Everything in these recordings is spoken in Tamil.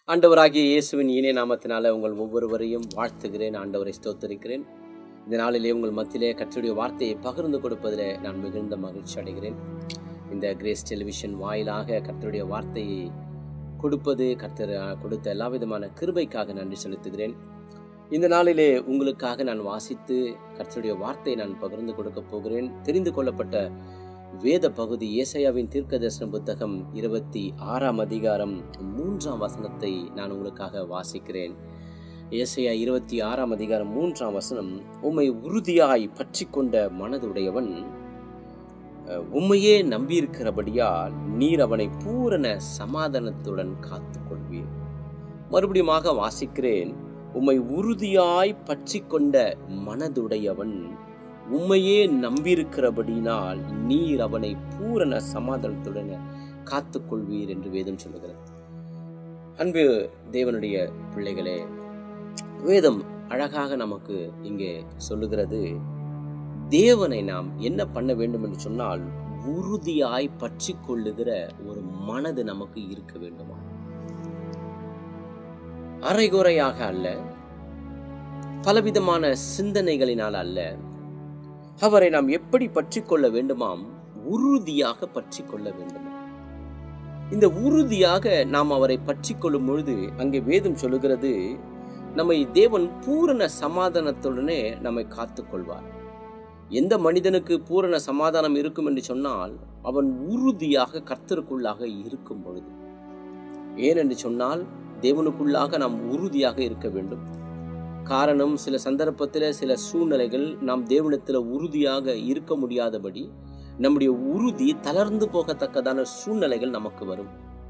ஆண்டவராகிய இயேசுவின் இனிய நாமத்தினால உங்கள் ஒவ்வொருவரையும் வாழ்த்துகிறேன் ஆண்டவரை ஸ்தோத்தரிக்கிறேன் இந்த நாளிலே உங்கள் மத்தியிலே கற்றுடைய வார்த்தையை பகிர்ந்து கொடுப்பதில் நான் மிகுந்த மகிழ்ச்சி அடைகிறேன் இந்த கிரேஸ் டெலிவிஷன் வாயிலாக கர்த்தருடைய வார்த்தையை கொடுப்பது கர்த்தர் கொடுத்த எல்லா விதமான கிருபைக்காக நன்றி செலுத்துகிறேன் இந்த நாளிலே உங்களுக்காக நான் வாசித்து கர்த்தருடைய வார்த்தையை நான் பகிர்ந்து கொடுக்க போகிறேன் தெரிந்து கொள்ளப்பட்ட வேத பகுதி ஏசையாவின் தீர்க்கதர்சன புத்தகம் இருபத்தி ஆறாம் அதிகாரம் மூன்றாம் வசனத்தை நான் உங்களுக்காக வாசிக்கிறேன் ஏசையா இருபத்தி ஆறாம் அதிகாரம் மூன்றாம் வசனம் உம்மை உறுதியாய் பற்றி கொண்ட மனதுடையவன் அஹ், உம்மையே நம்பியிருக்கிறபடியால் நீர் அவனை பூரண சமாதானத்துடன் காத்துக் கொள்வீர் மறுபடியுமாக வாசிக்கிறேன் உம்மை உறுதியாய் பற்றி கொண்ட மனதுடையவன் உம்மையே நம்பியிருக்கிறபடினால் நீர் அவனை பூரண சமாதானத்துடன் காத்துக்கொள்வீர் என்று வேதம் சொல்லுகிறது அன்பு தேவனுடைய பிள்ளைகளே வேதம் அழகாக நமக்கு இங்கே சொல்லுகிறது தேவனை நாம் என்ன பண்ண வேண்டும் என்று சொன்னால் உறுதியாய் பற்றி கொள்ளுகிற ஒரு மனது நமக்கு இருக்க வேண்டுமா அரைகுறையாக அல்ல பலவிதமான சிந்தனைகளினால் அல்ல அவரை நாம் எப்படி பற்றி கொள்ள வேண்டுமாம் உறுதியாக பற்றி கொள்ள வேண்டுமா இந்த உறுதியாக நாம் அவரை பற்றி கொள்ளும் பொழுது அங்கே வேதம் சொல்லுகிறது நம்மை தேவன் பூரண சமாதானத்துடனே நம்மை காத்துக் கொள்வார் எந்த மனிதனுக்கு பூரண சமாதானம் இருக்கும் என்று சொன்னால் அவன் உறுதியாக கர்த்தருக்குள்ளாக இருக்கும் பொழுது ஏனென்று சொன்னால் தேவனுக்குள்ளாக நாம் உறுதியாக இருக்க வேண்டும் காரணம் சில சந்தர்ப்பத்தில் சில சூழ்நிலைகள் நாம் தேவனத்தில் உறுதியாக இருக்க முடியாதபடி நம்முடைய உறுதி தளர்ந்து போகத்தக்கதான சூழ்நிலைகள் நமக்கு வரும்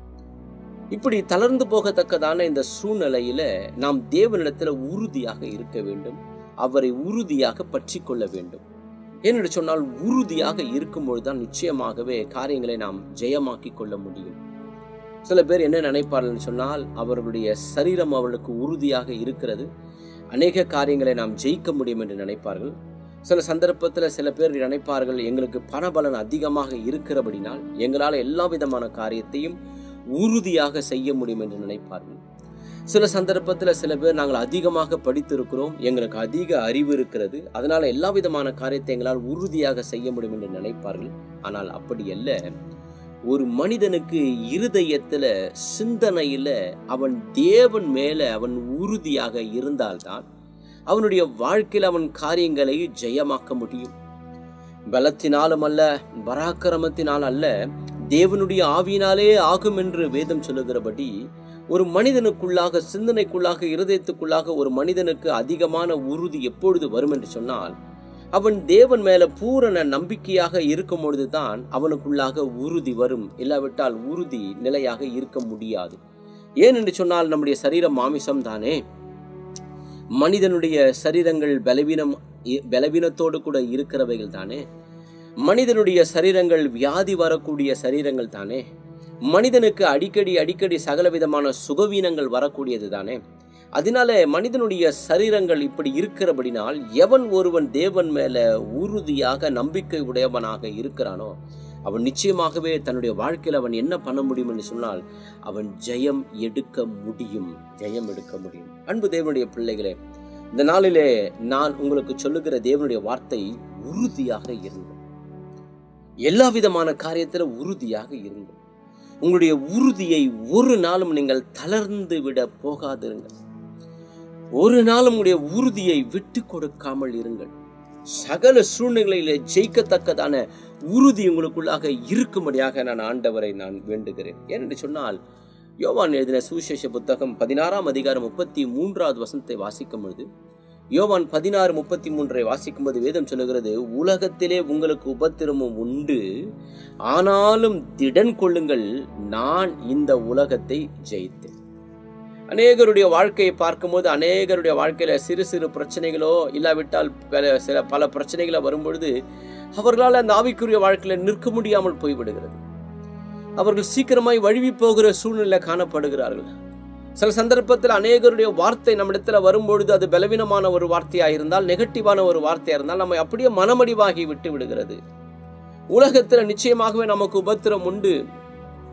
இப்படி தளர்ந்து போகத்தக்கதான இந்த சூழ்நிலையில நாம் தேவனிடத்தில் உறுதியாக இருக்க வேண்டும் அவரை உறுதியாக பற்றி கொள்ள வேண்டும் ஏனென்று சொன்னால் உறுதியாக இருக்கும் பொழுதுதான் நிச்சயமாகவே காரியங்களை நாம் ஜெயமாக்கி கொள்ள முடியும் சில பேர் என்ன நினைப்பார்கள் சொன்னால் அவர்களுடைய சரீரம் அவர்களுக்கு உறுதியாக இருக்கிறது அநேக காரியங்களை நாம் ஜெயிக்க முடியும் என்று நினைப்பார்கள் சில சந்தர்ப்பத்தில் சில பேர் நினைப்பார்கள் எங்களுக்கு பணபலன் அதிகமாக இருக்கிறபடினால் எங்களால் எல்லா விதமான காரியத்தையும் உறுதியாக செய்ய முடியும் என்று நினைப்பார்கள் சில சந்தர்ப்பத்தில் சில பேர் நாங்கள் அதிகமாக படித்திருக்கிறோம் எங்களுக்கு அதிக அறிவு இருக்கிறது அதனால எல்லா விதமான காரியத்தை எங்களால் உறுதியாக செய்ய முடியும் என்று நினைப்பார்கள் ஆனால் அப்படி அல்ல ஒரு மனிதனுக்கு இருதயத்துல சிந்தனையில அவன் தேவன் மேல அவன் உறுதியாக இருந்தால்தான் அவனுடைய வாழ்க்கையில் அவன் காரியங்களை ஜெயமாக்க முடியும் பலத்தினாலும் அல்ல பராக்கிரமத்தினால் அல்ல தேவனுடைய ஆவியினாலே ஆகும் என்று வேதம் சொல்லுகிறபடி ஒரு மனிதனுக்குள்ளாக சிந்தனைக்குள்ளாக இருதயத்துக்குள்ளாக ஒரு மனிதனுக்கு அதிகமான உறுதி எப்பொழுது வரும் என்று சொன்னால் அவன் தேவன் மேல பூரண நம்பிக்கையாக இருக்கும் பொழுதுதான் அவனுக்குள்ளாக உறுதி வரும் இல்லாவிட்டால் உறுதி நிலையாக இருக்க முடியாது ஏன் என்று சொன்னால் நம்முடைய சரீரம் மாமிசம் தானே மனிதனுடைய சரீரங்கள் பலவீனம் பலவீனத்தோடு கூட இருக்கிறவைகள் தானே மனிதனுடைய சரீரங்கள் வியாதி வரக்கூடிய சரீரங்கள் தானே மனிதனுக்கு அடிக்கடி அடிக்கடி சகல விதமான சுகவீனங்கள் வரக்கூடியது தானே அதனால மனிதனுடைய சரீரங்கள் இப்படி இருக்கிறபடினால் எவன் ஒருவன் தேவன் மேல உறுதியாக நம்பிக்கை உடையவனாக இருக்கிறானோ அவன் நிச்சயமாகவே தன்னுடைய வாழ்க்கையில் அவன் என்ன பண்ண முடியும் என்று சொன்னால் அவன் ஜெயம் எடுக்க முடியும் ஜெயம் எடுக்க முடியும் அன்பு தேவனுடைய பிள்ளைகளே இந்த நாளிலே நான் உங்களுக்கு சொல்லுகிற தேவனுடைய வார்த்தை உறுதியாக இருங்கள் எல்லா விதமான காரியத்தில் உறுதியாக இருங்கள் உங்களுடைய உறுதியை ஒரு நாளும் நீங்கள் தளர்ந்து விட போகாதிருங்கள் ஒரு நாள் உங்களுடைய உறுதியை விட்டு கொடுக்காமல் இருங்கள் சகல சூழ்நிலையில ஜெயிக்கத்தக்கதான உறுதி உங்களுக்குள்ளாக இருக்கும்படியாக நான் ஆண்டவரை நான் வேண்டுகிறேன் ஏனென்று சொன்னால் யோவான் எழுதின சுவிசேஷ புத்தகம் பதினாறாம் அதிகாரம் முப்பத்தி மூன்றாவது வசனத்தை வாசிக்கும் பொழுது யோவான் பதினாறு முப்பத்தி மூன்றை வாசிக்கும்போது வேதம் சொல்லுகிறது உலகத்திலே உங்களுக்கு உபத்திரமும் உண்டு ஆனாலும் திடன் கொள்ளுங்கள் நான் இந்த உலகத்தை ஜெயித்தேன் அநேகருடைய வாழ்க்கையை பார்க்கும்போது அநேகருடைய வாழ்க்கையில சிறு சிறு பிரச்சனைகளோ இல்லாவிட்டால் பல சில பல பிரச்சனைகளோ வரும்பொழுது அவர்களால் அந்த ஆவிக்குரிய வாழ்க்கையில நிற்க முடியாமல் போய்விடுகிறது அவர்கள் சீக்கிரமாய் வழுவி போகிற சூழ்நிலை காணப்படுகிறார்கள் சில சந்தர்ப்பத்தில் அநேகருடைய வார்த்தை நம்மிடத்துல வரும்பொழுது அது பலவீனமான ஒரு வார்த்தையா இருந்தால் நெகட்டிவான ஒரு வார்த்தையா இருந்தால் நம்மை அப்படியே மனமடிவாகி விட்டு விடுகிறது உலகத்துல நிச்சயமாகவே நமக்கு உபத்திரம் உண்டு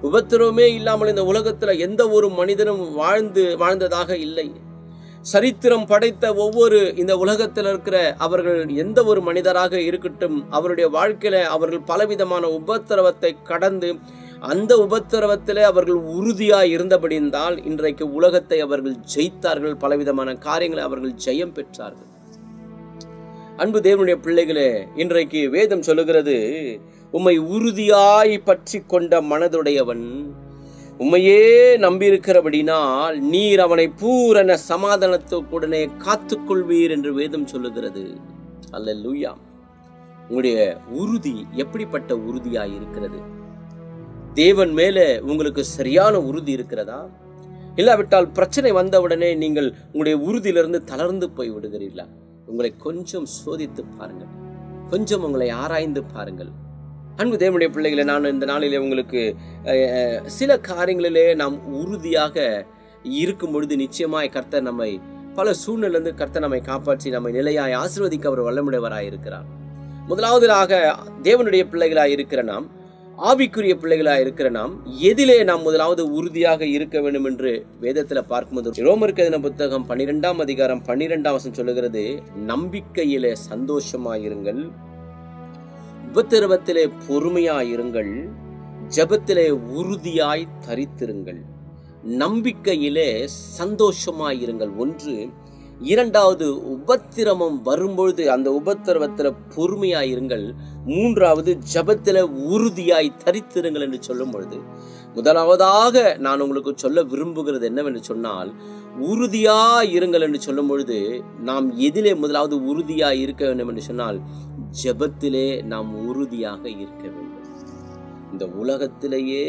உபத்திரவமே இல்லாமல் இந்த உலகத்துல எந்த ஒரு மனிதனும் வாழ்ந்து வாழ்ந்ததாக இல்லை சரித்திரம் படைத்த ஒவ்வொரு இந்த உலகத்தில் இருக்கிற அவர்கள் எந்த ஒரு மனிதராக இருக்கட்டும் அவருடைய வாழ்க்கையில அவர்கள் பலவிதமான உபத்திரவத்தை கடந்து அந்த உபத்திரவத்திலே அவர்கள் உறுதியாய் இருந்தபடியால் இன்றைக்கு உலகத்தை அவர்கள் ஜெயித்தார்கள் பலவிதமான காரியங்களை அவர்கள் ஜெயம் பெற்றார்கள் அன்பு தேவனுடைய பிள்ளைகளே இன்றைக்கு வேதம் சொல்லுகிறது உம்மை உறுதியாய் பற்றி கொண்ட மனதுடையவன் உம்மையே நம்பியிருக்கிறபடினால் நீர் அவனை பூரண சமாதானத்துக்குடனே காத்துக்கொள்வீர் என்று வேதம் சொல்லுகிறது அல்ல லூயா உங்களுடைய உறுதி எப்படிப்பட்ட உறுதியாய் இருக்கிறது தேவன் மேல உங்களுக்கு சரியான உறுதி இருக்கிறதா இல்லாவிட்டால் பிரச்சனை வந்தவுடனே நீங்கள் உங்களுடைய உறுதியிலிருந்து தளர்ந்து போய் விடுகிறீர்களா உங்களை கொஞ்சம் சோதித்து பாருங்கள் கொஞ்சம் உங்களை ஆராய்ந்து பாருங்கள் அன்பு தேவனுடைய பிள்ளைகளை நான் இந்த நாளிலே உங்களுக்கு அஹ், சில காரியங்களிலே நாம் உறுதியாக இருக்கும் பொழுது நிச்சயமாய் கர்த்தர் நம்மை பல சூழ்நிலிருந்து கர்த்தர் நம்மை காப்பாற்றி நம்மை நிலையாய் ஆசீர்வதிக்க அவர் வல்லமுடையவராய் இருக்கிறார் முதலாவதாக தேவனுடைய பிள்ளைகளாய் இருக்கிற நாம் ஆவிக்குரிய பிள்ளைகளாய் இருக்கிற நாம் எதிலே நாம் முதலாவது உறுதியாக இருக்க வேண்டும் என்று வேதத்தில் பார்க்கும்போது ரோமருக்கு எழுதின புத்தகம் பன்னிரெண்டாம் அதிகாரம் பன்னிரெண்டாம் வசனம் சொல்லுகிறது நம்பிக்கையிலே சந்தோஷமாயிருங்கள் உபத்திரவத்திலே பொறுமையாயிருங்கள் ஜெபத்திலே உறுதியாய் தரித்திருங்கள் நம்பிக்கையிலே சந்தோஷமாயிருங்கள் ஒன்று இரண்டாவது உபத்திரமம் வரும்பொழுது அந்த உபத்திரவத்தில் பொறுமையாயிருங்கள் மூன்றாவது ஜபத்தில் உறுதியாய் தரித்திருங்கள் என்று சொல்லும் பொழுது முதலாவதாக நான் உங்களுக்கு சொல்ல விரும்புகிறது என்னவென்று சொன்னால் உறுதியா இருங்கள் என்று சொல்லும் பொழுது நாம் எதிலே முதலாவது உறுதியாய் இருக்க வேண்டும் என்று சொன்னால் ஜெபத்திலே நாம் உறுதியாக இருக்க வேண்டும் இந்த உலகத்திலேயே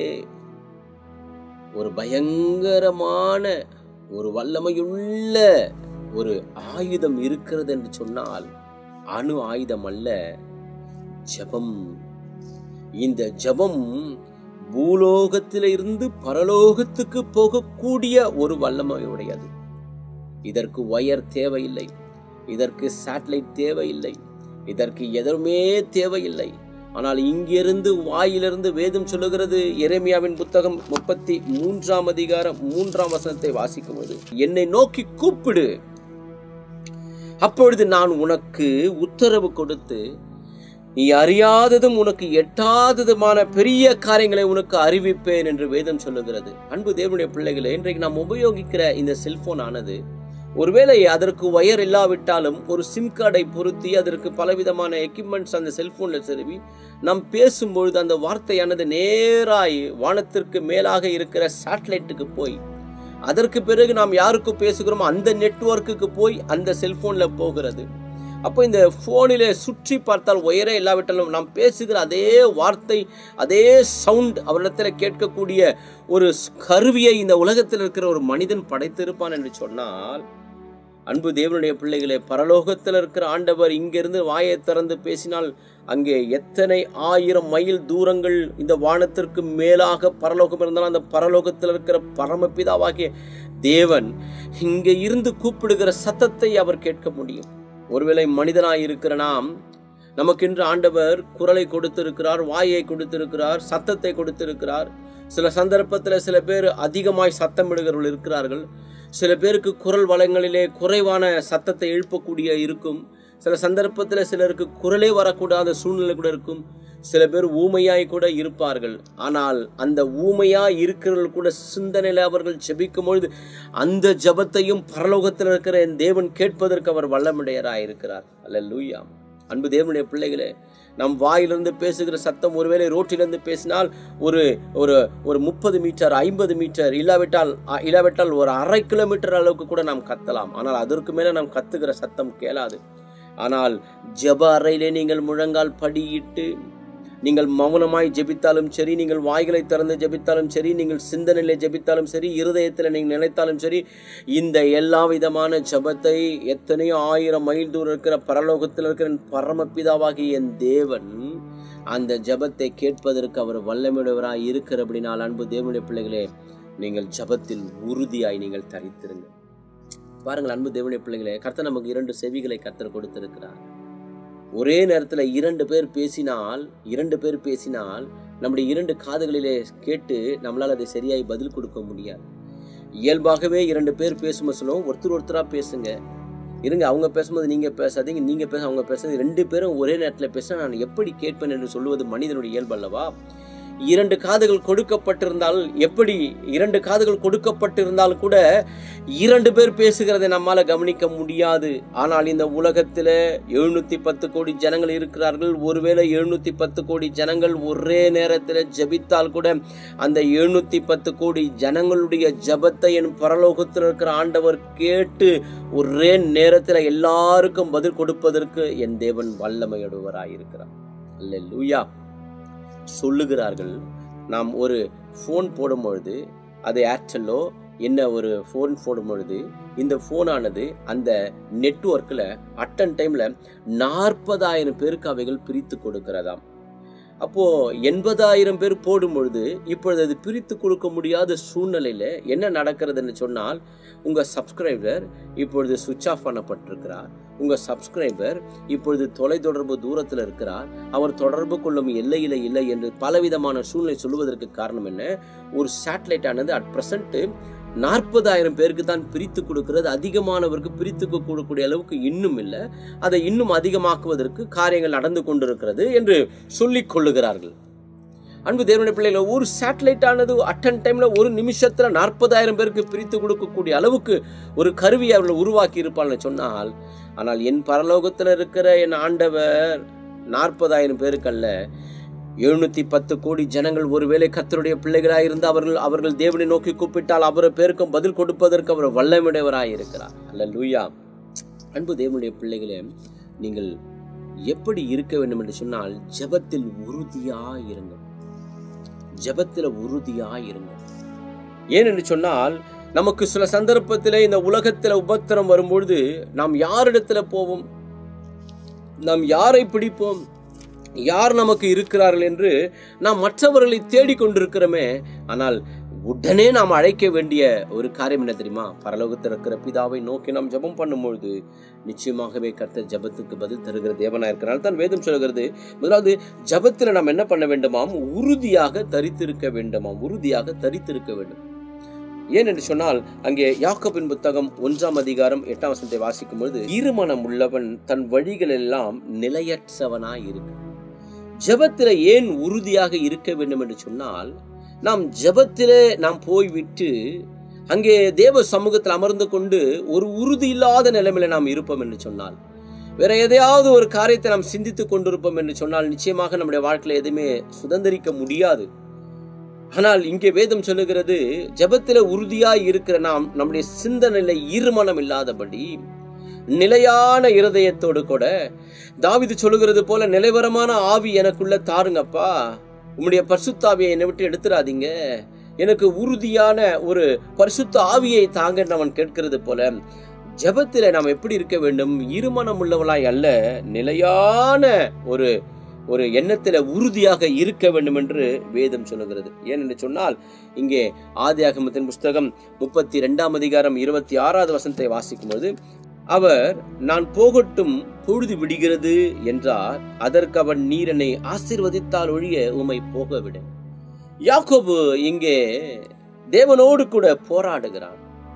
ஒரு பயங்கரமான ஒரு வல்லமையுள்ள ஒரு ஆயுதம் இருக்கிறது என்று சொன்னால் அணு ஆயுதம் அல்ல ஜெபம் இந்த ஜெபம் பூலோகத்தில இருந்து பரலோகத்துக்கு போகக்கூடிய ஒரு வல்லமையுடையது இதற்கு ஒயர் தேவையில்லை இதற்கு சேட்டலைட் தேவையில்லை இதற்கு எதுவுமே தேவையில்லை ஆனால் இங்கிருந்து வாயிலிருந்து வேதம் சொல்லுகிறது எரேமியாவின் புத்தகம் முப்பத்தி மூன்றாம் அதிகாரம் மூன்றாம் வசனத்தை வாசிக்கும் போது என்னை நோக்கி கூப்பிடு அப்பொழுது நான் உனக்கு உத்தரவு கொடுத்து நீ அறியாததும் உனக்கு எட்டாததுமான பெரிய காரியங்களை உனக்கு அறிவிப்பேன் என்று வேதம் சொல்லுகிறது அன்பு தேவனுடைய பிள்ளைகளே இன்றைக்கு நாம் உபயோகிக்கிற இந்த செல்போன் ஆனது ஒருவேளை அதற்கு ஒயர் இல்லாவிட்டாலும் ஒரு சிம் கார்டை பொருத்தி அதற்கு பலவிதமான எக்யூப்மெண்ட்ஸ் அந்த செல்போன்ல செருவி நாம் பேசும்பொழுது அந்த வார்த்தையானது நேராய் வானத்திற்கு மேலாக இருக்கிற சேட்டலைட்டுக்கு போய் அதற்கு பிறகு நாம் யாருக்கு பேசுகிறோமோ அந்த நெட்வொர்க்குக்கு போய் அந்த செல்போன்ல போகிறது அப்போ இந்த ஃபோனிலே சுற்றி பார்த்தால் உயரே இல்லாவிட்டாலும் நாம் பேசுகிற அதே வார்த்தை அதே சவுண்ட் அவரிடத்தில் கேட்கக்கூடிய ஒரு கருவியை இந்த உலகத்தில் இருக்கிற ஒரு மனிதன் படைத்திருப்பான் என்று சொன்னால் அன்பு தேவனுடைய பிள்ளைகளே பரலோகத்தில் இருக்கிற ஆண்டவர் இங்கிருந்து வாயை திறந்து பேசினால் அங்கே எத்தனை ஆயிரம் மைல் தூரங்கள் இந்த வானத்திற்கு மேலாக பரலோகம் இருந்தாலும் அந்த பரலோகத்தில் இருக்கிற பரமபிதாவாகிய தேவன் இங்கே இருந்து கூப்பிடுகிற சத்தத்தை அவர் கேட்க முடியும் ஒருவேளை மனிதனாய் இருக்கிற நாம் நமக்கென்று ஆண்டவர் குரலை கொடுத்திருக்கிறார் வாயை கொடுத்திருக்கிறார் சத்தத்தை கொடுத்திருக்கிறார் சில சந்தர்ப்பத்தில் சில பேர் அதிகமாய் சத்தமிடுகிறவர்கள் இருக்கிறார்கள் சில பேருக்கு குரல் வளங்களிலே குறைவான சத்தத்தை எழுப்பக்கூடிய இருக்கும் சில சந்தர்ப்பத்தில் சிலருக்கு குரலே வரக்கூடாத சூழ்நிலை கூட இருக்கும் சில பேர் ஊமையாய் கூட இருப்பார்கள் ஆனால் அந்த ஊமையாய் இருக்கிறவர்கள் கூட சிந்தனையில் அவர்கள் ஜெபிக்கும் பொழுது அந்த ஜபத்தையும் பரலோகத்தில் இருக்கிற என் தேவன் கேட்பதற்கு அவர் வல்லமுடையராய் இருக்கிறார் அல்ல லூயா அன்பு தேவனுடைய பிள்ளைகளே நம் வாயிலிருந்து பேசுகிற சத்தம் ஒருவேளை ரோட்டிலிருந்து பேசினால் ஒரு ஒரு ஒரு முப்பது மீட்டர் ஐம்பது மீட்டர் இல்லாவிட்டால் அ- இல்லாவிட்டால் ஒரு அரை கிலோமீட்டர் அளவுக்கு கூட நாம் கத்தலாம் ஆனால் அதற்கு மேலே நாம் கத்துகிற சத்தம் கேளாது ஆனால் ஜெப அறையிலே நீங்கள் முழங்கால் படியிட்டு நீங்கள் மௌனமாய் ஜெபித்தாலும் சரி நீங்கள் வாய்களை திறந்து ஜெபித்தாலும் சரி நீங்கள் சிந்தனையிலே ஜெபித்தாலும் சரி இருதயத்தில் நீங்கள் நினைத்தாலும் சரி இந்த எல்லா விதமான ஜெபத்தை எத்தனையோ ஆயிரம் மைல் தூரம் இருக்கிற பரலோகத்தில் இருக்கிற என் பரமபிதாவாகிய என் தேவன் அந்த ஜெபத்தை கேட்பதற்கு அவர் வல்லமையுடையவராய் இருக்கிறபடினால் அன்பு தேவனுடைய பிள்ளைகளே நீங்கள் ஜெபத்தில் உறுதியாய் நீங்கள் தரித்திருங்க பாருங்கள் அன்பு தேவனுடைய பிள்ளைகளே கர்த்தர் நமக்கு இரண்டு செவிகளை கர்த்தர் கொடுத்திருக்கிறார் ஒரே நேரத்தில் இரண்டு பேர் பேசினால் இரண்டு பேர் பேசினால் நம்முடைய இரண்டு காதுகளிலே கேட்டு நம்மளால் அதை சரியாய் பதில் கொடுக்க முடியாது இயல்பாகவே இரண்டு பேர் பேசும்போது சொல்லுவோம் ஒருத்தர் ஒருத்தராக பேசுங்க இருங்க அவங்க பேசும்போது நீங்கள் பேசாதீங்க நீங்கள் பேச அவங்க பேசாதீங்க ரெண்டு பேரும் ஒரே நேரத்தில் பேச நான் எப்படி கேட்பேன் என்று சொல்லுவது மனிதனுடைய இயல்பு அல்லவா இரண்டு காதுகள் கொடுக்கப்பட்டிருந்தால் எப்படி இரண்டு காதுகள் கொடுக்கப்பட்டிருந்தால் கூட இரண்டு பேர் பேசுகிறதை நம்மால கவனிக்க முடியாது ஆனால் இந்த உலகத்தில் எழுநூத்தி பத்து கோடி ஜனங்கள் இருக்கிறார்கள் ஒருவேளை எழுநூத்தி பத்து கோடி ஜனங்கள் ஒரே நேரத்தில் ஜெபித்தால் கூட அந்த எழுநூத்தி பத்து கோடி ஜனங்களுடைய ஜபத்தை என் பரலோகத்தில் இருக்கிற ஆண்டவர் கேட்டு ஒரே நேரத்தில் எல்லாருக்கும் பதில் கொடுப்பதற்கு என் தேவன் வல்லமையுடையவராயிருக்கிறார் அல்லேலூயா சொல்லுகிறார்கள் நாம் ஒரு ஃபோன் போடும் பொழுது அது ஏர்டெல்லோ என்ன ஒரு ஃபோன் போடும் பொழுது இந்த ஃபோனானது அந்த நெட்வொர்க்கில் அட்டன் டைமில் நாற்பதாயிரம் பேருக்கு அவைகள் பிரித்து கொடுக்கிறதாம் அப்போ எண்பதாயிரம் பேர் போடும் பொழுது இப்பொழுது அது பிரித்து கொடுக்க முடியாத சூழ்நிலையில் என்ன நடக்கிறதுன்னு சொன்னால் உங்கள் சப்ஸ்கிரைபர் இப்பொழுது சுவிட்ச் ஆஃப் பண்ணப்பட்டிருக்கிறார் உங்கள் சப்ஸ்கிரைபர் இப்பொழுது தொலைத்தொடர்பு தூரத்தில் இருக்கிறார் அவர் தொடர்பு கொள்ளும் எல்லையில் இல்லை என்று பலவிதமான சூழ்நிலை சொல்லுவதற்கு காரணம் என்ன ஒரு சேட்டலைட் ஆனது அட் ப்ரெசண்ட்டு நாற்பதாயிரம் பேருக்கு தான் பிரித்து கொடுக்கிறது அதிகமானவருக்கு பிரித்து கொடுக்கக்கூடிய அளவுக்கு இன்னும் இல்லை அதை இன்னும் அதிகமாக்குவதற்கு காரியங்கள் நடந்து கொண்டிருக்கிறது என்று சொல்லிக் கொள்ளுகிறார்கள் அன்பு தேவனுடைய பிள்ளைகள் ஒரு சேட்டலைட் ஆனது அட்டன் டைம்ல ஒரு நிமிஷத்துல நாற்பதாயிரம் பேருக்கு பிரித்து கொடுக்கக்கூடிய அளவுக்கு ஒரு கருவியை அவர்கள் உருவாக்கி இருப்பாள்னு சொன்னால் ஆனால் என் பரலோகத்தில் இருக்கிற என் ஆண்டவர் நாற்பதாயிரம் பேருக்கல்ல எழுநூத்தி பத்து கோடி ஜனங்கள் ஒருவேளை கத்தருடைய பிள்ளைகளாய் இருந்து அவர்கள் அவர்கள் தேவனை நோக்கி கூப்பிட்டால் அவரை பேருக்கும் பதில் கொடுப்பதற்கு அவர் வல்லமுடையவராய் இருக்கிறார் அல்ல லூயா அன்பு தேவனுடைய பிள்ளைகளே நீங்கள் எப்படி இருக்க வேண்டும் என்று சொன்னால் ஜெபத்தில் உறுதியாய் இருங்கள் ஜெபத்தில் உறுதியாய் இருங்கள் ஏன் என்று சொன்னால் நமக்கு சில சந்தர்ப்பத்தில் இந்த உலகத்தில் உபத்திரம் வரும்பொழுது நாம் யாரிடத்துல போவோம் நாம் யாரை பிடிப்போம் யார் நமக்கு இருக்கிறார்கள் என்று நாம் மற்றவர்களை தேடிக்கொண்டிருக்கிறோமே ஆனால் உடனே நாம் அழைக்க வேண்டிய ஒரு காரியம் என்ன தெரியுமா பரலோகத்தில் இருக்கிற பிதாவை நோக்கி நாம் ஜெபம் பண்ணும்பொழுது நிச்சயமாகவே கர்த்தர் ஜெபத்துக்கு பதில் தருகிற தேவனா இருக்கிறனால தான் வேதம் சொல்கிறது முதலாவது ஜெபத்தில் நாம் என்ன பண்ண வேண்டுமாம் உறுதியாக தரித்திருக்க வேண்டுமாம் உறுதியாக தரித்திருக்க வேண்டும் ஏன் என்று சொன்னால் அங்கே யாக்கோபின் புத்தகம் ஒன்றாம் அதிகாரம் எட்டாம் வசனத்தை வாசிக்கும் பொழுது இருமனம் உள்ளவன் தன் வழிகள் எல்லாம் நிலையற்றவனாய் இருக்கு ஜெபத்தில ஏன் உறுதியாக இருக்க வேண்டும் என்று சொன்னால் நாம் ஜெபத்திலே நாம் போய்விட்டு அங்கே தேவ சமூகத்தில் அமர்ந்து கொண்டு ஒரு உறுதி இல்லாத நிலைமையில நாம் இருப்போம் என்று சொன்னால் வேற எதையாவது ஒரு காரியத்தை நாம் சிந்தித்துக் கொண்டிருப்போம் என்று சொன்னால் நிச்சயமாக நம்முடைய வாழ்க்கையில எதுவுமே சுதந்திரிக்க முடியாது ஆனால் இங்கே வேதம் சொல்லுகிறது ஜெபத்தில உறுதியாய் இருக்கிற நாம் நம்முடைய சிந்தனையில ஈர்மனம் இல்லாதபடி நிலையான இருதயத்தோடு கூட தாவிது சொல்லுகிறது போல நிலைவரமான ஆவி எனக்குள்ள தாருங்கப்பா உம்முடைய பரிசுத்தாவியை என்னை விட்டு எடுத்துடாதீங்க எனக்கு உறுதியான ஒரு பரிசுத்த ஆவியை தாங்கன்னு அவன் கேட்கிறது போல ஜெபத்தில நாம் எப்படி இருக்க வேண்டும் இருமனம் உள்ளவளாய் அல்ல நிலையான ஒரு ஒரு எண்ணத்தில் உறுதியாக இருக்க வேண்டும் என்று வேதம் சொல்லுகிறது ஏனென்று சொன்னால் இங்கே ஆதியாகமத்தின் புஸ்தகம் முப்பத்தி ரெண்டாம் அதிகாரம் இருபத்தி ஆறாவது வசனத்தை வாசிக்கும்போது அவர் நான் போகட்டும் பொழுது விடுகிறது என்றார் அதற்கு அவன் நீரனை ஆசீர்வதித்தால் ஒழிய உமை போக விட யாக்கோபு இங்கே தேவனோடு கூட போராடுகிறான்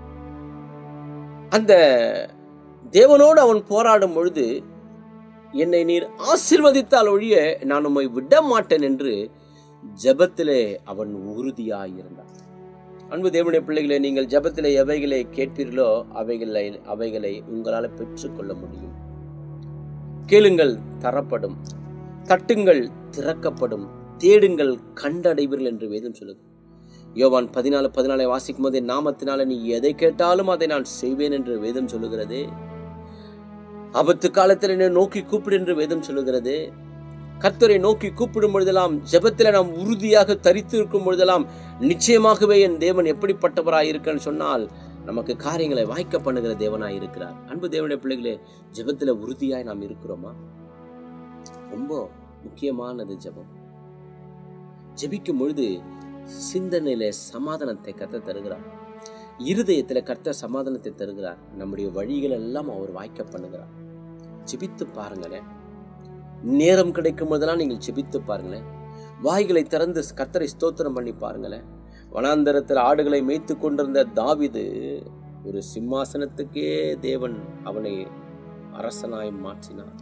அந்த தேவனோடு அவன் போராடும் பொழுது என்னை நீர் ஆசிர்வதித்தால் ஒழிய நான் உம்மை விட மாட்டேன் என்று ஜெபத்திலே அவன் உறுதியாயிருந்தான் அன்பு தேவனுடைய பிள்ளைகளே நீங்கள் ஜெபத்திலே எவைகளை கேட்பீர்களோ அவைகளை அவைகளை உங்களால் பெற்றுக்கொள்ள முடியும் கேளுங்கள் தரப்படும் தட்டுங்கள் திறக்கப்படும் தேடுங்கள் கண்டடைவீர்கள் என்று வேதம் சொல்லுது யோவான் பதினாலு பதினாலை வாசிக்கும் போது என் நாமத்தினால நீ எதை கேட்டாலும் அதை நான் செய்வேன் என்று வேதம் சொல்லுகிறதே ஆபத்து காலத்தில் என்னை நோக்கி கூப்பிடு என்று வேதம் சொல்லுகிறது கர்த்தரை நோக்கி கூப்பிடும் பொழுதெல்லாம் ஜெபத்தில் நாம் உறுதியாக தரித்து இருக்கும் பொழுதெல்லாம் நிச்சயமாகவே என் தேவன் எப்படிப்பட்டவராய் இருக்கன்னு சொன்னால் நமக்கு காரியங்களை வாய்க்க பண்ணுகிற தேவனாய் இருக்கிறார் அன்பு தேவனுடைய பிள்ளைகளே ஜெபத்தில் உறுதியாய் நாம் இருக்கிறோமா ரொம்ப முக்கியமானது ஜெபம் ஜெபிக்கும் பொழுது சிந்தனையில சமாதானத்தை கத்த தருகிறார் இருதயத்துல கர்த்தர் சமாதானத்தை தருகிறார் நம்முடைய வழிகள் எல்லாம் அவர் வாய்க்க பண்ணுகிறார் ஜெபித்து பாருங்களேன் நேரம் கிடைக்கும் போதெல்லாம் நீங்கள் ஜெபித்து பாருங்களேன் வாய்களை திறந்து கர்த்தரை ஸ்தோத்திரம் பண்ணி பாருங்களேன் வனாந்தரத்தில் ஆடுகளை மேய்த்து கொண்டிருந்த தாவிது ஒரு சிம்மாசனத்துக்கே தேவன் அவனை அரசனாய் மாற்றினார்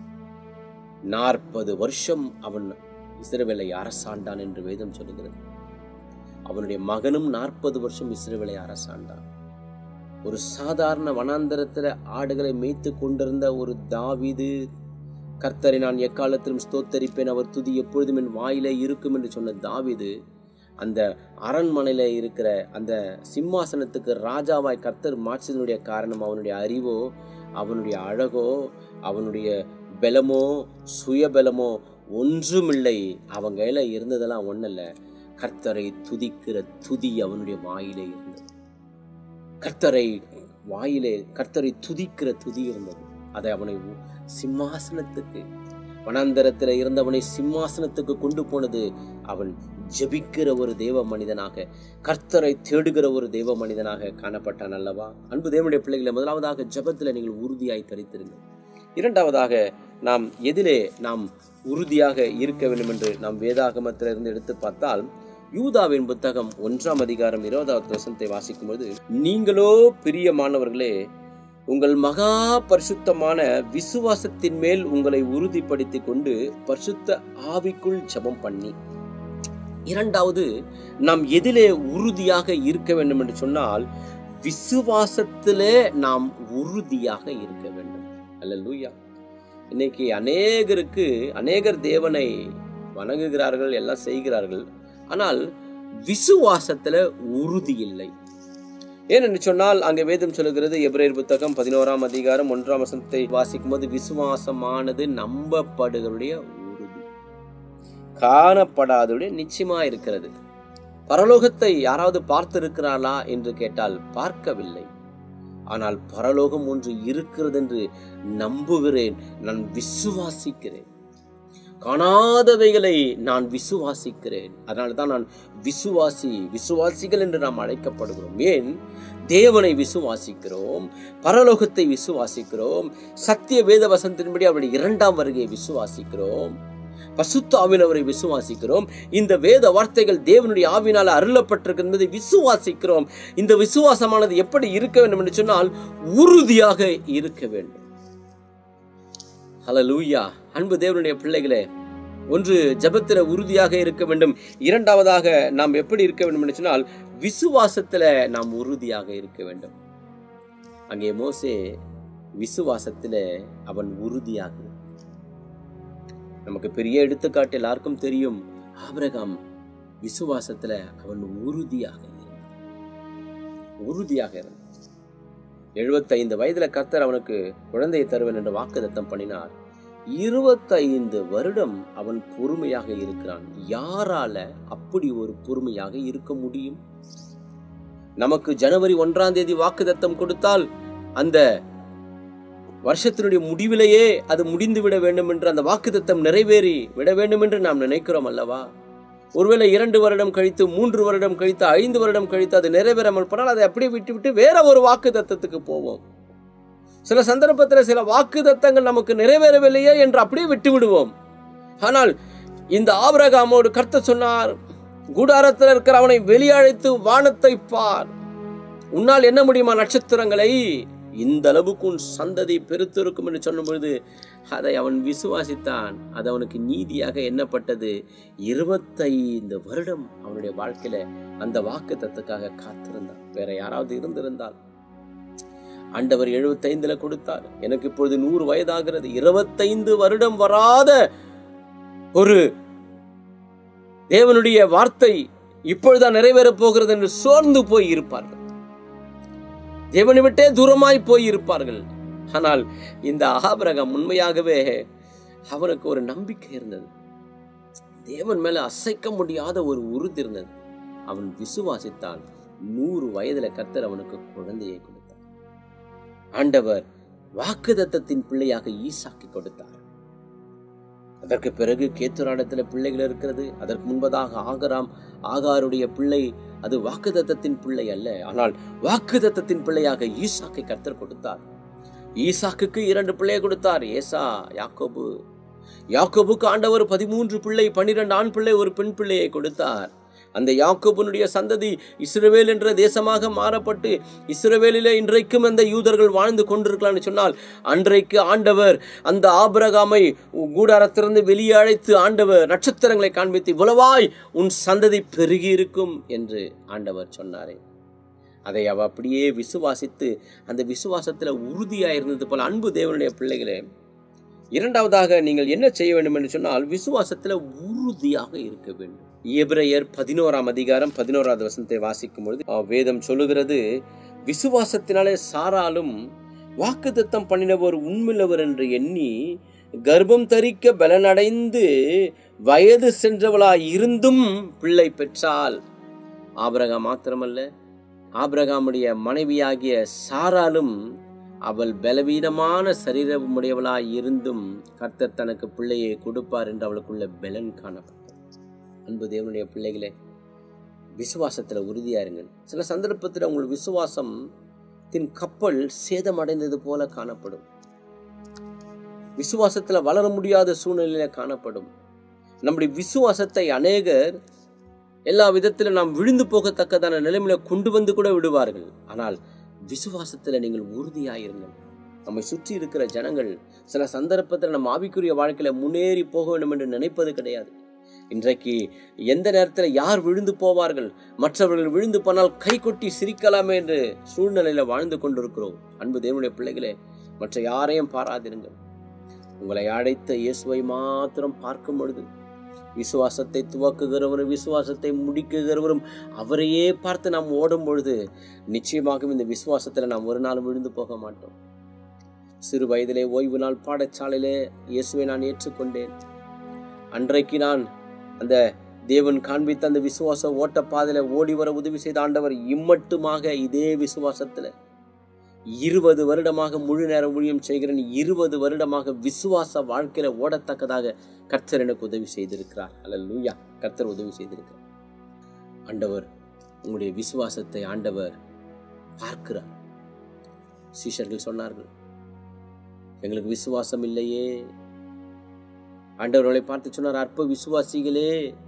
நாற்பது வருஷம் அவன் இஸ்ரவேலை அரசாண்டான் என்று வேதம் சொல்லுகிறது அவனுடைய மகனும் நாற்பது வருஷம் இஸ்ரவேலை அரசாண்டான் ஒரு சாதாரண வனாந்தரத்தில் ஆடுகளை மேய்த்து கொண்டிருந்த ஒரு தாவிது கர்த்தரை நான் எக்காலத்திலும் ஸ்தோத்தரிப்பேன் அவர் துதி எப்பொழுதும் என் வாயிலே இருக்கும் என்று சொன்ன தாவிது அந்த அரண்மனையில் இருக்கிற அந்த சிம்மாசனத்துக்கு ராஜாவாய் கர்த்தர் மாற்றினுடைய காரணம் அவனுடைய அறிவோ அவனுடைய அழகோ அவனுடைய பலமோ சுயபலமோ ஒன்றுமில்லை அவன் கையில் இருந்ததெல்லாம் ஒன்றில்ல கர்த்தரை துதிக்கிற துதி அவனுடைய வாயிலே இருந்தது கர்த்தரை வாயிலே கர்த்தரை துதிக்கிற துதி இருந்தது அதை அவனை சிம்மாசனத்துக்கு வனாந்தரத்தில் இருந்தவனை சிம்மாசனத்துக்கு கொண்டு போனது அவன் ஜெபிக்கிற ஒரு தேவ மனிதனாக கர்த்தரை தேடுகிற ஒரு தேவ மனிதனாக காணப்பட்டான் அல்லவா அன்பு தேவனுடைய பிள்ளைகளை முதலாவதாக ஜெபத்தில் நீங்கள் உறுதியாய் தரித்திருங்கள் இரண்டாவதாக நாம் எதிலே நாம் உறுதியாக இருக்க வேண்டும் என்று நாம் வேதாகமத்திலிருந்து எடுத்து பார்த்தால் யூதாவின் புத்தகம் ஒன்றாம் அதிகாரம் இருபதாவது வசனத்தை வாசிக்கும்போது நீங்களோ பிரியமானவர்களே உங்கள் மகா பரிசுத்தமான விசுவாசத்தின் மேல் உங்களை உறுதிப்படுத்தி கொண்டு பரிசுத்த ஆவிக்குள் ஜெபம் பண்ணி இரண்டாவது நாம் எதிலே உறுதியாக இருக்க வேண்டும் என்று சொன்னால் விசுவாசத்திலே நாம் உறுதியாக இருக்க வேண்டும் அல்ல இன்னைக்கு அநேகருக்கு அநேகர் தேவனை வணங்குகிறார்கள் எல்லாம் செய்கிறார்கள் ஆனால் விசுவாசத்துல உறுதி இல்லை ஏனென்று சொன்னால் அங்கே வேதம் சொல்லுகிறது எப்ரேர் புத்தகம் பதினோராம் அதிகாரம் ஒன்றாம் வசனத்தை வாசிக்கும் போது விசுவாசமானது நம்பப்படுகளுடைய உறுதி காணப்படாதுடைய நிச்சயமா இருக்கிறது பரலோகத்தை யாராவது பார்த்திருக்கிறாளா என்று கேட்டால் பார்க்கவில்லை ஆனால் பரலோகம் ஒன்று இருக்கிறது என்று நம்புகிறேன் நான் விசுவாசிக்கிறேன் காணாதவைகளை நான் விசுவாசிக்கிறேன் அதனால தான் நான் விசுவாசி விசுவாசிகள் என்று நாம் அழைக்கப்படுகிறோம் ஏன் தேவனை விசுவாசிக்கிறோம் பரலோகத்தை விசுவாசிக்கிறோம் சத்திய வேத வசனத்தின்படி அவருடைய இரண்டாம் வருகையை விசுவாசிக்கிறோம் பசுத்த ஆவினவரை விசுவாசிக்கிறோம் இந்த வேத வார்த்தைகள் தேவனுடைய ஆவினால் அருளப்பட்டிருக்கிறது விசுவாசிக்கிறோம் இந்த விசுவாசமானது எப்படி இருக்க வேண்டும் என்று சொன்னால் உறுதியாக இருக்க வேண்டும் ஹலலூயா அன்பு தேவனுடைய பிள்ளைகளே ஒன்று ஜபத்தில் உறுதியாக இருக்க வேண்டும் இரண்டாவதாக நாம் எப்படி இருக்க வேண்டும் என்று சொன்னால் விசுவாசத்தில் நாம் உறுதியாக இருக்க வேண்டும் அங்கே மோசே விசுவாசத்தில் அவன் உறுதியாக நமக்கு பெரிய எடுத்துக்காட்டு எல்லாருக்கும் தெரியும் ஆபிரகாம் விசுவாசத்துல அவன் உறுதியாக இருந்தான் உறுதியாக இருந்தான் எழுபத்தைந்து வயதுல கர்த்தர் அவனுக்கு குழந்தையை தருவேன் என்று வாக்குதத்தம் பண்ணினார் இருபத்தைந்து வருடம் அவன் பொறுமையாக இருக்கிறான் யாரால அப்படி ஒரு பொறுமையாக இருக்க முடியும் நமக்கு ஜனவரி ஒன்றாம் தேதி வாக்குதத்தம் கொடுத்தால் அந்த வருஷத்தினுடைய முடிவிலேயே அது முடிந்து விட வேண்டும் என்று அந்த வாக்குத்தத்தம் நிறைவேறி விட வேண்டும் என்று நாம் நினைக்கிறோம் அல்லவா ஒருவேளை இரண்டு வருடம் கழித்து மூன்று வருடம் கழித்து ஐந்து வருடம் கழித்து அது நிறைவேறாமல் போனால் அதை அப்படியே விட்டுவிட்டு வேற ஒரு வாக்கு தத்தத்துக்கு போவோம் சில சந்தர்ப்பத்தில் சில வாக்கு தத்தங்கள் நமக்கு நிறைவேறவில்லையே என்று அப்படியே விட்டு விடுவோம் ஆனால் இந்த ஆபரகாமோடு கர்த்த சொன்னார் கூடாரத்தில் இருக்கிற அவனை வெளியழைத்து வானத்தை பார் உன்னால் என்ன முடியுமா நட்சத்திரங்களை இந்த அளவுக்கு உன் சந்ததி பெருத்திருக்கும் என்று சொன்ன பொழுது அதை அவன் விசுவாசித்தான் அது அவனுக்கு நீதியாக எண்ணப்பட்டது இருபத்தைந்து வருடம் அவனுடைய வாழ்க்கையில அந்த வாக்கு தத்துக்காக காத்திருந்தான் வேற யாராவது இருந்திருந்தால் ஆண்டவர் எழுபத்தைந்துல கொடுத்தார் எனக்கு இப்பொழுது நூறு வயதாகிறது இருபத்தைந்து வருடம் வராத ஒரு தேவனுடைய வார்த்தை இப்பொழுதுதான் நிறைவேறப் போகிறது என்று சோர்ந்து போய் இருப்பார்கள் தேவனை விட்டே தூரமாய் போய் இருப்பார்கள் ஆனால் இந்த ஆபரகம் உண்மையாகவே அவனுக்கு ஒரு நம்பிக்கை இருந்தது தேவன் மேல அசைக்க முடியாத ஒரு உறுதி இருந்தது அவன் விசுவாசித்தான் நூறு வயதுல கர்த்தர் அவனுக்கு குழந்தையை கொடுத்தார் ஆண்டவர் வாக்குதத்தத்தின் பிள்ளையாக ஈசாக்கி கொடுத்தார் அதற்கு பிறகு கேத்துராடத்துல பிள்ளைகள் இருக்கிறது அதற்கு முன்பதாக ஆகராம் ஆகாருடைய பிள்ளை அது வாக்குதத்தத்தின் பிள்ளை அல்ல ஆனால் வாக்குதத்தத்தின் பிள்ளையாக ஈசாக்கை கர்த்தர் கொடுத்தார் ஈசாக்குக்கு இரண்டு பிள்ளையை கொடுத்தார் ஏசா யாக்கோபு யாக்கோபுக்கு ஆண்டவர் பதிமூன்று பிள்ளை பன்னிரண்டு ஆண் பிள்ளை ஒரு பெண் பிள்ளையை கொடுத்தார் அந்த யாக்கோபுனுடைய சந்ததி இஸ்ரவேல் என்ற தேசமாக மாறப்பட்டு இஸ்ரவேலிலே இன்றைக்கும் அந்த யூதர்கள் வாழ்ந்து கொண்டிருக்கலாம்னு சொன்னால் அன்றைக்கு ஆண்டவர் அந்த ஆபிரகாமை கூடாரத்திலிருந்து வெளியே அழைத்து ஆண்டவர் நட்சத்திரங்களை காண்பித்து இவ்வளவாய் உன் சந்ததி பெருகி இருக்கும் என்று ஆண்டவர் சொன்னாரே அதை அவ அப்படியே விசுவாசித்து அந்த விசுவாசத்தில் உறுதியாக இருந்தது போல அன்பு தேவனுடைய பிள்ளைகளே இரண்டாவதாக நீங்கள் என்ன செய்ய வேண்டும் என்று சொன்னால் விசுவாசத்தில் உறுதியாக இருக்க வேண்டும் எபிரேயர் பதினோராம் அதிகாரம் பதினோராவது வசனத்தை வாசிக்கும் பொழுது அஹ், வேதம் சொல்லுகிறது விசுவாசத்தினாலே சாராலும் வாக்குத்தத்தம் பண்ணினவர் உண்மையுள்ளவர் என்று எண்ணி கர்ப்பம் தரிக்க பலனடைந்து வயது சென்றவளாய் இருந்தும் பிள்ளை பெற்றால் ஆபிரகாம் மாத்திரமல்ல ஆபிரகாமுடைய மனைவியாகிய சாராலும் அவள் பலவீனமான சரீரமுடையவளாய் இருந்தும் கர்த்தர் தனக்கு பிள்ளையை கொடுப்பார் என்று அவளுக்குள்ள பலன் காணப்பட்டது அன்பு தேவனுடைய பிள்ளைகளே விசுவாசத்தில் உறுதியா இருங்கள் சில சந்தர்ப்பத்தில் உங்கள் விசுவாசம் தின் கப்பல் சேதமடைந்தது போல காணப்படும் விசுவாசத்தில் வளர முடியாத சூழ்நிலையில காணப்படும் நம்முடைய விசுவாசத்தை அநேகர் எல்லா விதத்திலும் நாம் விழுந்து போகத்தக்கதான நிலைமையில கொண்டு வந்து கூட விடுவார்கள் ஆனால் விசுவாசத்தில் நீங்கள் உறுதியாயிருங்கள் நம்மை சுற்றி இருக்கிற ஜனங்கள் சில சந்தர்ப்பத்தில் நம்ம ஆவிக்குரிய வாழ்க்கையில முன்னேறி போக வேண்டும் என்று நினைப்பது கிடையாது இன்றைக்கு எந்த நேரத்தில் யார் விழுந்து போவார்கள் மற்றவர்கள் விழுந்து போனால் கை கொட்டி சிரிக்கலாமே என்று சூழ்நிலையில வாழ்ந்து கொண்டிருக்கிறோம் அன்பு தேவனுடைய பிள்ளைகளே மற்ற யாரையும் பாராதிருங்கள் உங்களை அழைத்த இயேசுவை மாத்திரம் பார்க்கும் பொழுது விசுவாசத்தை துவக்குகிறவரும் விசுவாசத்தை முடிக்குகிறவரும் அவரையே பார்த்து நாம் ஓடும் பொழுது நிச்சயமாக இந்த விசுவாசத்தில் நாம் ஒரு நாள் விழுந்து போக மாட்டோம் சிறு வயதிலே ஓய்வு நாள் பாடசாலையிலே இயேசுவை நான் ஏற்றுக்கொண்டேன் அன்றைக்கு நான் அந்த தேவன் காண்பித்த அந்த விசுவாச ஓட்ட பாதையில ஓடி வர உதவி செய்த ஆண்டவர் இம்மட்டுமாக இதே விசுவாசத்துல இருபது வருடமாக முழு நேர ஊழியம் செய்கிறேன் இருபது வருடமாக விசுவாச வாழ்க்கையில ஓடத்தக்கதாக கர்த்தர் எனக்கு உதவி செய்திருக்கிறார் அல்ல லூயா கர்த்தர் உதவி செய்திருக்கிறார் ஆண்டவர் உங்களுடைய விசுவாசத்தை ஆண்டவர் பார்க்கிறார் சீஷர்கள் சொன்னார்கள் எங்களுக்கு விசுவாசம் இல்லையே ஆண்டவர்களை பார்த்து சொன்னார் அற்ப விசுவாசிகளே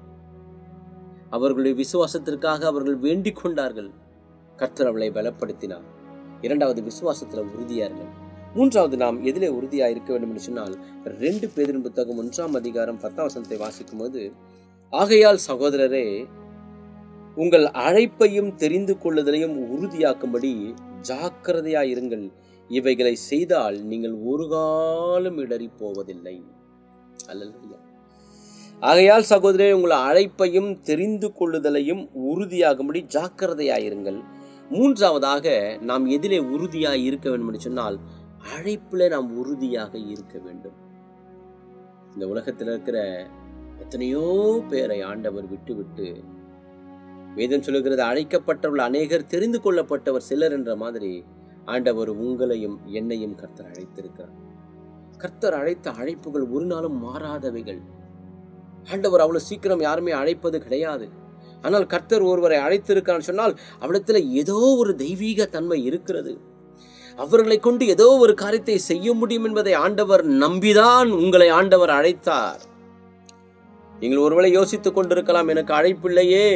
அவர்களுடைய விசுவாசத்திற்காக அவர்கள் வேண்டிக் கொண்டார்கள் கர்த்தர் அவளை பலப்படுத்தினார் இரண்டாவது விசுவாசத்துல உறுதியார்கள் மூன்றாவது நாம் எதிலே உறுதியா இருக்க வேண்டும் என்று சொன்னால் ரெண்டு பேரின் புத்தகம் ஒன்றாம் அதிகாரம் பத்தாம் வசனத்தை வாசிக்கும் போது ஆகையால் சகோதரரே உங்கள் அழைப்பையும் தெரிந்து கொள்ளுதலையும் உறுதியாக்கும்படி ஜாக்கிரதையாயிருங்கள் இவைகளை செய்தால் நீங்கள் ஒரு காலம் இடறி போவதில்லை அல்லேலூயா ஆகையால் சகோதரே உங்கள் அழைப்பையும் தெரிந்து கொள்ளுதலையும் உறுதியாகும்படி ஜாக்கிரதையாயிருங்கள் மூன்றாவதாக நாம் எதிலே உறுதியாக இருக்க வேண்டும் என்று சொன்னால் அழைப்பில் நாம் உறுதியாக இருக்க வேண்டும் இந்த உலகத்தில் இருக்கிற எத்தனையோ பேரை ஆண்டவர் விட்டு விட்டு வேதம் சொல்லுகிறது அழைக்கப்பட்டவர்கள் அநேகர் தெரிந்து கொள்ளப்பட்டவர் சிலர் என்ற மாதிரி ஆண்டவர் உங்களையும் என்னையும் கர்த்தர் அழைத்திருக்கிறார் கர்த்தர் அழைத்த அழைப்புகள் ஒரு நாளும் மாறாதவைகள் ஆண்டவர் அவ்வளவு சீக்கிரம் யாருமே அழைப்பது கிடையாது ஆனால் கர்த்தர் ஒருவரை அழைத்திருக்கிறார் சொன்னால் அவளிடத்துல ஏதோ ஒரு தெய்வீக தன்மை இருக்கிறது அவர்களை கொண்டு ஏதோ ஒரு காரியத்தை செய்ய முடியும் என்பதை ஆண்டவர் நம்பிதான் உங்களை ஆண்டவர் அழைத்தார் நீங்கள் ஒருவேளை யோசித்துக் கொண்டிருக்கலாம் எனக்கு அழைப்பில்லையே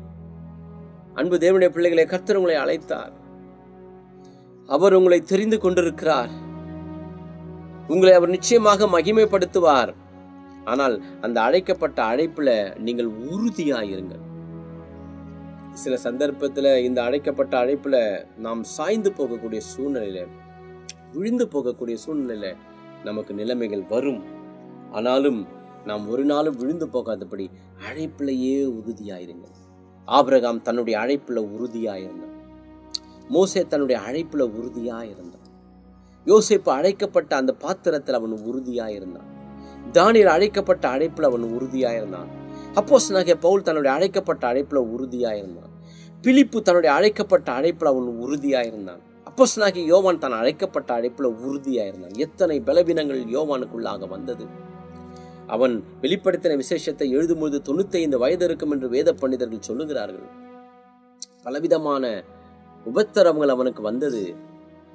அன்பு தேவனுடைய பிள்ளைகளை கர்த்தர் உங்களை அழைத்தார் அவர் உங்களை தெரிந்து கொண்டிருக்கிறார் உங்களை அவர் நிச்சயமாக மகிமைப்படுத்துவார் ஆனால் அந்த அழைக்கப்பட்ட அழைப்புல நீங்கள் உறுதியாயிருங்கள் சில சந்தர்ப்பத்தில் இந்த அழைக்கப்பட்ட அழைப்புல நாம் சாய்ந்து போகக்கூடிய சூழ்நிலையில விழுந்து போகக்கூடிய சூழ்நிலையில நமக்கு நிலைமைகள் வரும் ஆனாலும் நாம் ஒரு நாளும் விழுந்து போகாதபடி அழைப்பிலேயே உறுதியாயிருங்கள் ஆபிரகாம் தன்னுடைய அழைப்புல உறுதியாயிருந்தான் மோசே தன்னுடைய அழைப்புல உறுதியாயிருந்தான் யோசேப்பு அழைக்கப்பட்ட அந்த பாத்திரத்தில் அவன் உறுதியாயிருந்தான் தானியல் அழைக்கப்பட்ட அழைப்புல அவன் உறுதியாயிருந்தான் அப்போஸ் நகை பவுல் தன்னுடைய அழைக்கப்பட்ட அழைப்புல உறுதியாயிருந்தான் பிலிப்பு தன்னுடைய அழைக்கப்பட்ட அழைப்புல அவன் உறுதியாயிருந்தான் அப்போஸ் நகை யோவான் தான் அழைக்கப்பட்ட அழைப்புல உறுதியாயிருந்தான் எத்தனை பலவீனங்கள் யோவானுக்குள்ளாக வந்தது அவன் வெளிப்படுத்தின விசேஷத்தை எழுதும்பொழுது தொண்ணூத்தி ஐந்து வயது இருக்கும் என்று வேத பண்டிதர்கள் சொல்லுகிறார்கள் பலவிதமான உபத்திரவங்கள் அவனுக்கு வந்தது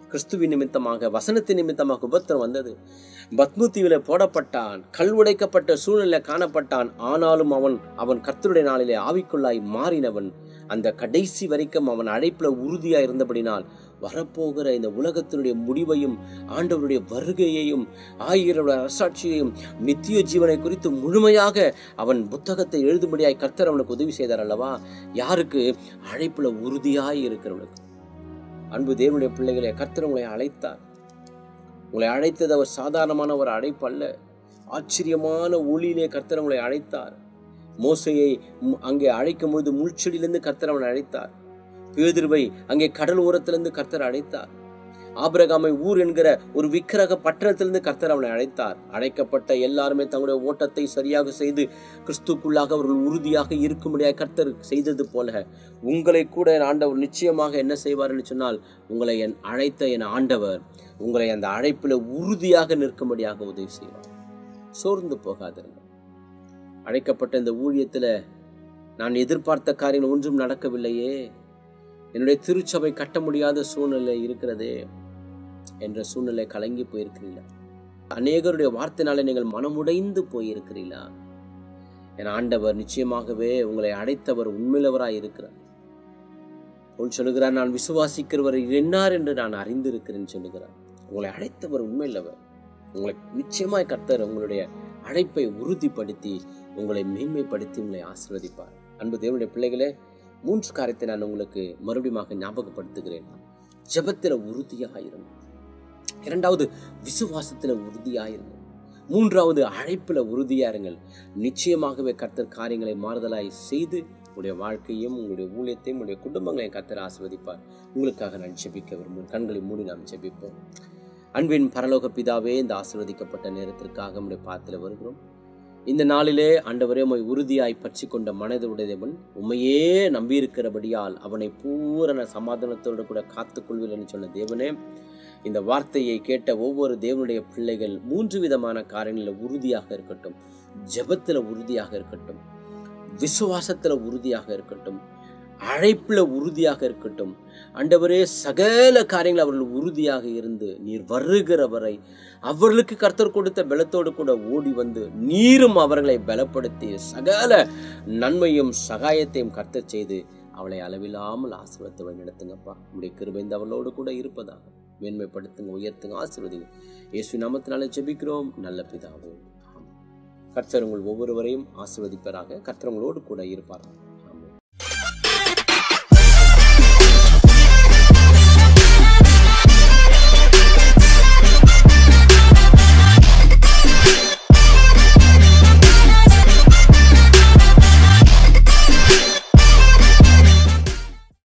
கிறிஸ்துவின் நிமித்தமாக வசனத்தின் நிமித்தமாக உபத்திரம் வந்தது பத்மு தீவில போடப்பட்டான் கல் உடைக்கப்பட்ட சூழ்நிலை காணப்பட்டான் ஆனாலும் அவன் அவன் கர்த்தருடைய நாளிலே ஆவிக்குள்ளாய் மாறினவன் அந்த கடைசி வரைக்கும் அவன் அழைப்புல உறுதியா இருந்தபடினால் வரப்போகிற இந்த உலகத்தினுடைய முடிவையும் ஆண்டவருடைய வருகையையும் ஆயிரம் அரசாட்சியையும் நித்திய ஜீவனை குறித்து முழுமையாக அவன் புத்தகத்தை எழுதும்படியாய் கர்த்தர் அவனுக்கு உதவி செய்தார் அல்லவா யாருக்கு அழைப்புல உறுதியாய் இருக்கிறவனுக்கு அன்பு தேவனுடைய பிள்ளைகளை கர்த்தர் உங்களை அழைத்தார் உங்களை அழைத்தது அவர் சாதாரணமான ஒரு அழைப்பு அல்ல ஆச்சரியமான ஒளியிலே கர்த்தர் உங்களை அழைத்தார் மோசையை மு- அங்கே அழைக்கும் பொழுது முள்செடியிலிருந்து கர்த்தர் அவனை அழைத்தார் பேதுருவை அங்கே கடல் ஓரத்திலிருந்து கர்த்தர் அழைத்தார் ஆபிரகாமை ஊர் என்கிற ஒரு விக்கிரக பட்டணத்திலிருந்து கர்த்தர் அவனை அழைத்தார் அழைக்கப்பட்ட எல்லாருமே தங்களுடைய ஓட்டத்தை சரியாக செய்து கிறிஸ்துக்குள்ளாக அவர்கள் உறுதியாக இருக்கும்படியாக கர்த்தர் செய்தது போல உங்களை கூட என் ஆண்டவர் நிச்சயமாக என்ன செய்வார் என்று சொன்னால் உங்களை என் அழைத்த என் ஆண்டவர் உங்களை அந்த அழைப்பில் உறுதியாக நிற்கும்படியாக உதவி செய்வார் சோர்ந்து போகாதிருங்க அழைக்கப்பட்ட இந்த ஊழியத்தில் நான் எதிர்பார்த்த காரியங்கள் ஒன்றும் நடக்கவில்லையே என்னுடைய திருச்சபை கட்ட முடியாத சூழ்நிலை இருக்கிறதே என்ற சூழ்நிலை கலங்கி போயிருக்கிறீங்களா அநேகருடைய வார்த்தைனால நீங்கள் மனமுடைந்து போயிருக்கிறீங்களா என் ஆண்டவர் நிச்சயமாகவே உங்களை அழைத்தவர் உண்மையிலவராய் இருக்கிறார் அவள் சொல்லுகிறார் நான் விசுவாசிக்கிறவர் என்னார் என்று நான் அறிந்திருக்கிறேன் சொல்லுகிறார் உங்களை அழைத்தவர் உண்மையில்லவர் உங்களை நிச்சயமாய் கர்த்தர் உங்களுடைய அழைப்பை உறுதிப்படுத்தி உங்களை மேன்மைப்படுத்தி உங்களை ஆசீர்வதிப்பார் அன்பு தேவனுடைய பிள்ளைகளே மூன்று காரியத்தை நான் உங்களுக்கு மறுபடியும் ஞாபகப்படுத்துகிறேன் ஜெபத்தில் உறுதியாயிருங்க இரண்டாவது விசுவாசத்தில் உறுதியாயிருங்க மூன்றாவது அழைப்பில் உறுதியாருங்கள் நிச்சயமாகவே கர்த்தர் காரியங்களை மாறுதலாய் செய்து உங்களுடைய வாழ்க்கையும் உங்களுடைய ஊழியத்தையும் உங்களுடைய குடும்பங்களையும் கர்த்தர் ஆசிர்வதிப்பார் உங்களுக்காக நான் ஜெபிக்க விரும்புகிறேன் கண்களை மூடி நாம் ஜெபிப்போம் அன்பின் பரலோக பிதாவே இந்த ஆசீர்வதிக்கப்பட்ட நேரத்திற்காக நம்முடைய பாத்தில் வருகிறோம் இந்த நாளிலே ஆண்டவரே உம்மை உறுதியாய் பற்றி கொண்ட மனது உடையவன் உண்மையே நம்பியிருக்கிறபடியால் அவனை பூரண சமாதானத்தோடு கூட காத்துக்கொள்வில் என்று சொன்ன தேவனே இந்த வார்த்தையை கேட்ட ஒவ்வொரு தேவனுடைய பிள்ளைகள் மூன்று விதமான காரியங்களில் உறுதியாக இருக்கட்டும் ஜெபத்தில் உறுதியாக இருக்கட்டும் விசுவாசத்தில் உறுதியாக இருக்கட்டும் அழைப்பில் உறுதியாக இருக்கட்டும் ஆண்டவரே சகல காரியங்கள் அவர்கள் உறுதியாக இருந்து நீர் வருகிற வரை அவர்களுக்கு கர்த்தர் கொடுத்த பலத்தோடு கூட ஓடி வந்து நீரும் அவர்களை பலப்படுத்தி சகல நன்மையும் சகாயத்தையும் கர்த்தர் செய்து அவளை அளவில்லாமல் ஆசீர்வத்தை வழிநடத்துங்கப்பா உடைய கிருபைந்து அவளோடு கூட இருப்பதாக மேன்மைப்படுத்துங்க உயர்த்துங்க ஆசீர்வதிங்க இயேசு நாமத்தினாலே ஜெபிக்கிறோம் நல்ல பிதாவே ஆமென். கர்த்தர் உங்கள் ஒவ்வொருவரையும் ஆசீர்வதிப்பராக கர்த்தர் உங்களோடு கூட இருப்பாராக